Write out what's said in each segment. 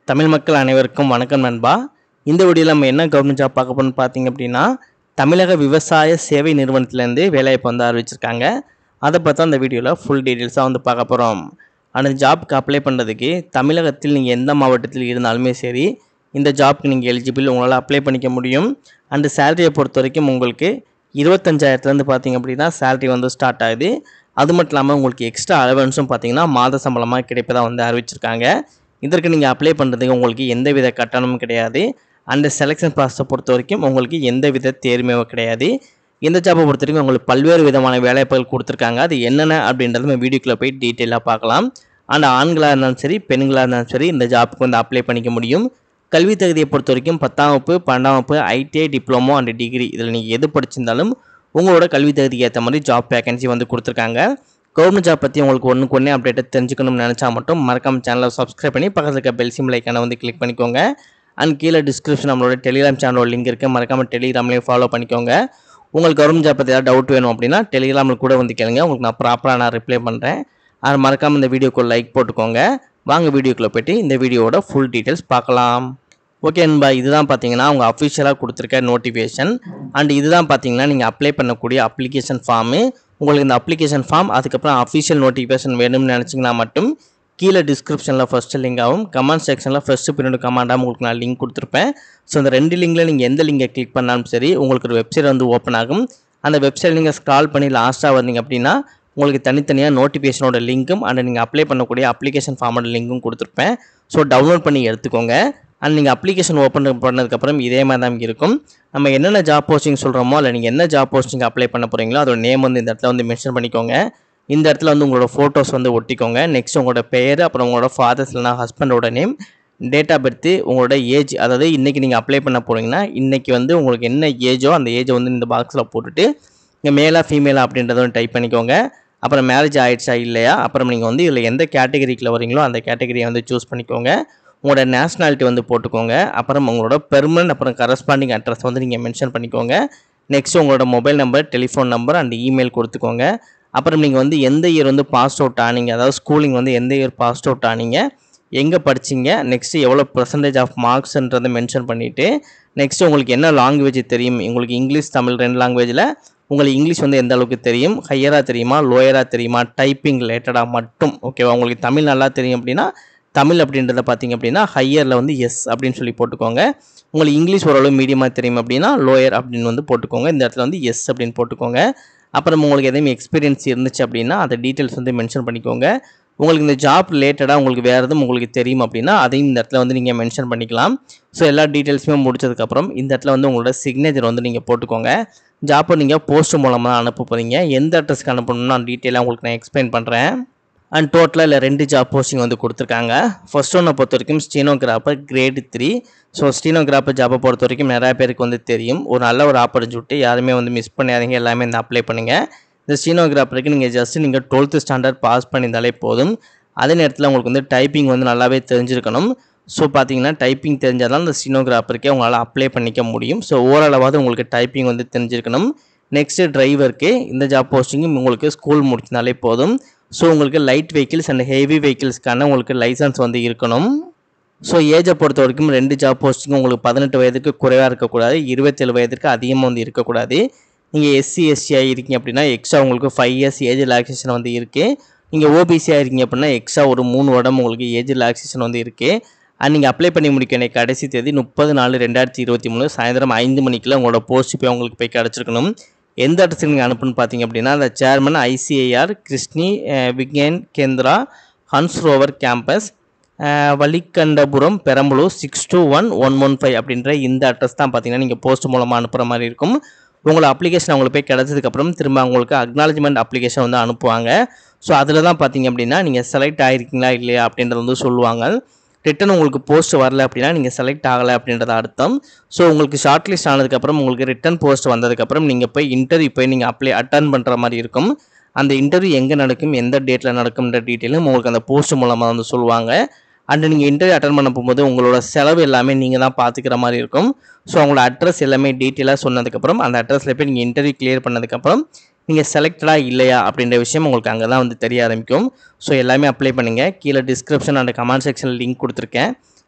தமிழ் மக்கள் அனைவருக்கும் வணக்கம் நண்பா இந்த வீடியோவில் நம்ம என்ன கவர்மெண்ட் ஜாப் பார்க்க போறோம்னு பார்த்தீங்க அப்படின்னா தமிழக விவசாய சேவை நிறுவனத்திலேருந்து வேலைவாய்ப்பு வந்து அறிவிச்சிருக்காங்க அதை பார்த்தா அந்த வீடியோவில் ஃபுல் டீட்டெயில்ஸாக வந்து பார்க்க போகிறோம் அந்த ஜாப்க்கு அப்ளை பண்ணுறதுக்கு தமிழகத்தில் நீங்கள் எந்த மாவட்டத்தில் இருந்தாலுமே சரி இந்த ஜாப்க்கு நீங்கள் எலிஜிபிள் உங்களால் அப்ளை பண்ணிக்க முடியும் அண்டு சேலரியை பொறுத்த வரைக்கும் உங்களுக்கு இருபத்தஞ்சாயிரத்துலேருந்து பார்த்தீங்க அப்படின்னா சேலரி வந்து ஸ்டார்ட் ஆகுது அது மட்டும் இல்லாமல் உங்களுக்கு எக்ஸ்ட்ரா அலவன்ஸும் பார்த்தீங்கன்னா மாத சம்பளமாக கிடைப்பதா வந்து அறிவிச்சிருக்காங்க இதற்கு நீங்கள் அப்ளை பண்ணுறதுக்கு உங்களுக்கு எந்த வித கட்டணமும் கிடையாது அந்த செலெக்ஷன் ப்ராசஸை பொறுத்த வரைக்கும் உங்களுக்கு எந்த வித தேர்மையோ கிடையாது இந்த ஜாப்பை பொறுத்த வரைக்கும் உங்களுக்கு பல்வேறு விதமான வேலைவாய்ப்புகள் கொடுத்துருக்காங்க அது என்னென்ன அப்படின்றது நம்ம வீடியோக்குள்ளே போய் டீட்டெயிலாக பார்க்கலாம் அந்த ஆண்களாக இருந்தாலும் சரி பெண்களாக இருந்தாலும் சரி இந்த ஜாப்புக்கு வந்து அப்ளை பண்ணிக்க முடியும் கல்வி தகுதியை பொறுத்த வரைக்கும் பத்தாம் வகுப்பு பன்னெண்டாம் வகுப்பு ஐடிஐ டிப்ளமோ அண்ட் டிகிரி இதில் நீங்கள் எது படிச்சிருந்தாலும் உங்களோட கல்வி தகுதிக்கு ஏற்ற மாதிரி ஜாப் வேகன்சி வந்து கொடுத்துருக்காங்க கவர்மெண்ட் ஜாப் பற்றி உங்களுக்கு ஒன்றுக்கு ஒன்றே அப்டேட்டை தெரிஞ்சுக்கணும்னு நினச்சா மட்டும் மறக்காம சேனலை சப்ஸ்கிரைப் பண்ணி பக்கத்தில் இருக்க பெல் சிம் லைக்கான வந்து கிளிக் பண்ணிக்கோங்க அண்ட் கீழே டிஸ்கிரிப்ஷன் நம்மளோட டெலிகிராம் சேனலோட லிங்க் இருக்குது மறக்காமல் டெலிகிராம்லேயும் ஃபாலோ பண்ணிக்கோங்க உங்களுக்கு கவர்மெண்ட் ஜாப் பற்றி ஏதாவது டவுட் வேணும் அப்படின்னா டெலிகிராமில் கூட வந்து கேளுங்க உங்களுக்கு நான் ப்ராப்பராக நான் ரிப்ளை பண்ணுறேன் அது மறக்காமல் இந்த வீடியோக்கு லைக் போட்டுக்கோங்க வாங்க வீடியோக்குள்ளே போய்ட்டு இந்த வீடியோவோட ஃபுல் டீட்டெயில்ஸ் பார்க்கலாம் ஓகே நண்பா இதுதான் பார்த்தீங்கன்னா அவங்க அஃபிஷியலாக கொடுத்துருக்க நோட்டிஃபிகேஷன் அண்ட் இதுதான் பார்த்தீங்கன்னா நீங்கள் அப்ளை பண்ணக்கூடிய அப்ளிகேஷன் ஃபார்மு உங்களுக்கு இந்த அப்ளிகேஷன் ஃபார்ம் அதுக்கப்புறம் அஃபிஷியல் நோட்டிஃபிகேஷன் வேணும்னு நினச்சிங்கன்னா மட்டும் கீழே டிஸ்கிரிப்ஷனில் ஃபஸ்ட்டு லிங்காகவும் கமெண்ட் செக்ஷனில் ஃபஸ்ட்டு பின்னாடி கமெண்டாகவும் உங்களுக்கு நான் லிங்க் கொடுத்துருப்பேன் ஸோ இந்த ரெண்டு லிங்கில் நீங்கள் எந்த லிங்கை கிளிக் பண்ணாலும் சரி உங்களுக்கு ஒரு வெப்சைட் வந்து ஓப்பன் ஆகும் அந்த வெப்சைட் நீங்கள் ஸ்க்ரால் பண்ணி லாஸ்ட்டாக வந்தீங்க அப்படின்னா உங்களுக்கு தனித்தனியாக நோட்டிஃபிகேஷனோட லிங்க்கும் அண்ட் நீங்கள் அப்ளை பண்ணக்கூடிய அப்ளிகேஷன் ஃபார்மோட லிங்க்கும் கொடுத்துருப்பேன் ஸோ டவுன்லோட் பண்ணி எடுத்துக்கோங்க அண்ட் நீங்கள் அப்ளிகேஷன் ஓப்பன் பண்ணதுக்கப்புறம் இதே மாதிரி தான் இருக்கும் நம்ம என்னென்ன ஜாப் போஸ்டிங் சொல்கிறோமோ இல்லை நீங்கள் என்ன ஜாப் போஸ்டிங் அப்ளை பண்ண போகிறீங்களோ அதோட நேம் வந்து இந்த இடத்துல வந்து மென்ஷன் பண்ணிக்கோங்க இந்த இடத்துல வந்து உங்களோட ஃபோட்டோஸ் வந்து ஒட்டிக்கோங்க நெக்ஸ்ட் உங்களோட பெயர் அப்புறம் உங்களோட ஃபாதர்ஸ் இல்லைனா ஹஸ்பண்டோட நேம் டேட் ஆஃப் பர்த்து உங்களோட ஏஜ் அதாவது இன்றைக்கி நீங்கள் அப்ளை பண்ண போகிறீங்கன்னா இன்றைக்கி வந்து உங்களுக்கு என்ன ஏஜோ அந்த ஏஜை வந்து இந்த பாக்ஸில் போட்டுட்டு இங்கே மேலா ஃபீமேலா அப்படின்றத வந்து டைப் பண்ணிக்கோங்க அப்புறம் மேரேஜ் ஆயிடுச்சா இல்லையா அப்புறம் நீங்கள் வந்து இதில் எந்த கேட்டகரிக்குள்ள வரீங்களோ அந்த கேட்டகரியை வந்து சூஸ் பண்ணிக்கோங்க உங்களோட நேஷ்னாலிட்டி வந்து போட்டுக்கோங்க அப்புறம் உங்களோட பெர்மனன்ட் அப்புறம் கரஸ்பாண்டிங் அட்ரஸ் வந்து நீங்கள் மென்ஷன் பண்ணிக்கோங்க நெக்ஸ்ட் உங்களோட mobile number telephone number and email கொடுத்துக்கோங்க அப்புறம் நீங்கள் வந்து எந்த இயர் வந்து பாஸ் அவுட் ஆனீங்க அதாவது ஸ்கூலிங் வந்து எந்த இயர் பாஸ் அவுட் ஆனீங்க எங்கே படிச்சிங்க நெக்ஸ்ட்டு எவ்வளோ பர்சன்டேஜ் ஆஃப் மார்க்ஸ்ன்றதை மென்ஷன் பண்ணிவிட்டு நெக்ஸ்ட் உங்களுக்கு என்ன லாங்குவேஜ் தெரியும் உங்களுக்கு இங்கிலீஷ் தமிழ் ரெண்டு லாங்குவேஜில் உங்களுக்கு இங்கிலீஷ் வந்து எந்த அளவுக்கு தெரியும் ஹையராக தெரியுமா லோயராக தெரியுமா டைப்பிங் ரிலேட்டடாக மட்டும் ஓகேவா உங்களுக்கு தமிழ் நல்லா தெரியும் அப்படின்னா தமிழ் அப்படின்றத பார்த்தீங்க அப்படின்னா ஹையரில் வந்து எஸ் அப்படின்னு சொல்லி போட்டுக்கோங்க உங்களுக்கு இங்கிலீஷ் ஓரளவு மீடியமாக தெரியும் அப்படின்னா லோயர் அப்படின்னு வந்து போட்டுக்கோங்க இந்த இடத்துல வந்து எஸ் அப்படின்னு போட்டுக்கோங்க அப்புறம் உங்களுக்கு எதுவும் எக்ஸ்பீரியன்ஸ் இருந்துச்சு அப்படின்னா அந்த டீட்டெயில்ஸ் வந்து மென்ஷன் பண்ணிக்கோங்க உங்களுக்கு இந்த ஜாப் ரிலேட்டடாக உங்களுக்கு வேறு எதுவும் உங்களுக்கு தெரியும் அப்படின்னா அதையும் இந்த இடத்துல வந்து நீங்கள் மென்ஷன் பண்ணிக்கலாம் ஸோ எல்லா டீட்டெயில்ஸுமே முடிச்சதுக்கப்புறம் இந்த இடத்துல வந்து உங்களோட சிக்னேச்சர் வந்து நீங்கள் போட்டுக்கோங்க ஜாப்பை நீங்கள் போஸ்ட் மூலமாக தான் அனுப்ப போகிறீங்க எந்த அட்ரஸ்க்கு அனுப்பணும்னு நான் டீட்டெயிலாக உங்களுக்கு நான் எக்ஸ்பிளைன் பண்ணுறேன் அண்ட் டோட்டலாக இல்லை ரெண்டு ஜாப் போஸ்டிங் வந்து கொடுத்துருக்காங்க ஃபர்ஸ்ட் ஒன்றை பொறுத்த வரைக்கும் stenographer grade three so stenographer ஜாப்பை பொறுத்த வரைக்கும் நிறையா பேருக்கு வந்து தெரியும் ஒரு நல்ல ஒரு ஆப்பர்ச்சுனிட்டி யாருமே வந்து மிஸ் பண்ணாதீங்க எல்லாமே இந்த அப்ளை பண்ணுங்கள் இந்த ஸ்டீனோகிராஃபருக்கு நீங்கள் ஜஸ்ட் நீங்கள் டுவெல்த்து ஸ்டாண்டர்ட் பாஸ் பண்ணியிருந்தாலே போதும் அதே நேரத்தில் உங்களுக்கு வந்து டைப்பிங் வந்து நல்லாவே தெரிஞ்சிருக்கணும் ஸோ பார்த்தீங்கன்னா டைப்பிங் தெரிஞ்சால் தான் இந்த ஸ்டீனோகிராஃபருக்கே உங்களால் அப்ளை பண்ணிக்க முடியும் ஸோ ஓரளவாவது உங்களுக்கு டைப்பிங் வந்து தெரிஞ்சிருக்கணும் நெக்ஸ்ட்டு டிரைவருக்கு இந்த ஜாப் போஸ்டிங்கும் உங்களுக்கு ஸ்கூல் முடிச்சினாலே போதும் ஸோ உங்களுக்கு லைட் வெஹிக்கிள்ஸ் அண்ட் ஹெவி வெஹிக்கிள்ஸ்க்கான உங்களுக்கு லைசன்ஸ் வந்து இருக்கணும் ஸோ ஏஜை பொறுத்த வரைக்கும் ரெண்டு ஜாப் போஸ்டிங்கும் உங்களுக்கு பதினெட்டு வயதுக்கு குறைவாக இருக்கக்கூடாது இருபத்தேழு வயதுக்கு அதிகமாக வந்து இருக்கக்கூடாது நீங்கள் எஸ்சி எஸ்சியாக இருக்கீங்க அப்படின்னா எக்ஸ்ட்ரா உங்களுக்கு ஃபைவ் இயர்ஸ் ஏஜ் ரிலாக்ஸேஷன் வந்து இருக்குது நீங்கள் ஓபிசியாக இருக்கீங்க அப்படின்னா எக்ஸ்ட்ரா ஒரு மூணு வருடம் உங்களுக்கு ஏஜ் ரிலாக்ஸேஷன் வந்து இருக்குது அண்ட் நீங்கள் அப்ளை பண்ணி முடிக்க வேண்டிய கடைசி தேதி முப்பது நாலு ரெண்டாயிரத்தி இருபத்தி மூணு சாயந்தரம் ஐந்து மணிக்குள்ள உங்களோட போஸ்ட் போய் உங்களுக்கு போய் கிடச்சிருக்கணும் எந்த இடத்துக்கு நீங்கள் அனுப்புன்னு பார்த்தீங்க அப்படின்னா அந்த chairman ICIR Krishi Vigyan Kendra Hans Roever campus Valikandapuram Perambalur six two one one one five அப்படின்ற இந்த அட்ரஸ் தான் பார்த்தீங்கன்னா நீங்கள் போஸ்ட் மூலமாக அனுப்புகிற மாதிரி இருக்கும் உங்களை அப்ளிகேஷன் அவங்களுக்கு போய் கிடச்சதுக்கப்புறம் திரும்ப அவங்களுக்கு அக்னாலஜ்மெண்ட் அப்ளிகேஷன் வந்து அனுப்புவாங்க ஸோ அதில் தான் பார்த்தீங்க அப்படின்னா நீங்கள் செலக்ட் ஆகிருக்கீங்களா இல்லையா அப்படின்றது வந்து சொல்லுவாங்க ரிட்டன் உங்களுக்கு போஸ்ட் வரல அப்படின்னா நீங்கள் செலக்ட் ஆகலை அப்படின்றத அர்த்தம் ஸோ உங்களுக்கு ஷார்ட் லிஸ்ட் ஆனதுக்கப்புறம் உங்களுக்கு ரிட்டன் போஸ்ட் வந்ததுக்கப்புறம் நீங்கள் போய் இன்டர்வியூ போய் நீங்கள் அப்ளை அட்டன் பண்ணுற மாதிரி இருக்கும் அந்த இன்டர்வியூ எங்கே நடக்கும் எந்த டேட்டில் நடக்கும்ன்ற டீட்டெயிலும் உங்களுக்கு அந்த போஸ்ட் மூலமாக வந்து சொல்லுவாங்க அண்ட் நீங்கள் இன்டர்வியூ அட்டன் பண்ணும் போகும்போது உங்களோட செலவு எல்லாமே நீங்கள் தான் பார்த்துக்கிற மாதிரி இருக்கும் ஸோ உங்களோட அட்ரஸ் எல்லாமே டீட்டெயிலாக சொன்னதுக்கப்புறம் அந்த அட்ரஸில் போய் நீங்கள் இன்டர்வியூ கிளியர் பண்ணதுக்கப்புறம் நீங்கள் செலக்டடாக இல்லையா அப்படின்ற விஷயம் உங்களுக்கு அங்கே தான் வந்து தெரிய ஆரம்பிக்கும் ஸோ எல்லாமே அப்ளை பண்ணுங்கள் கீழே டிஸ்கிரிப்ஷன் அண்ட் கமெண்ட் செக்ஷனில் லிங்க் கொடுத்துருக்கேன்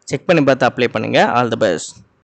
செக் பண்ணி பார்த்து அப்ளை பண்ணுங்கள் ஆல் தி பெஸ்ட்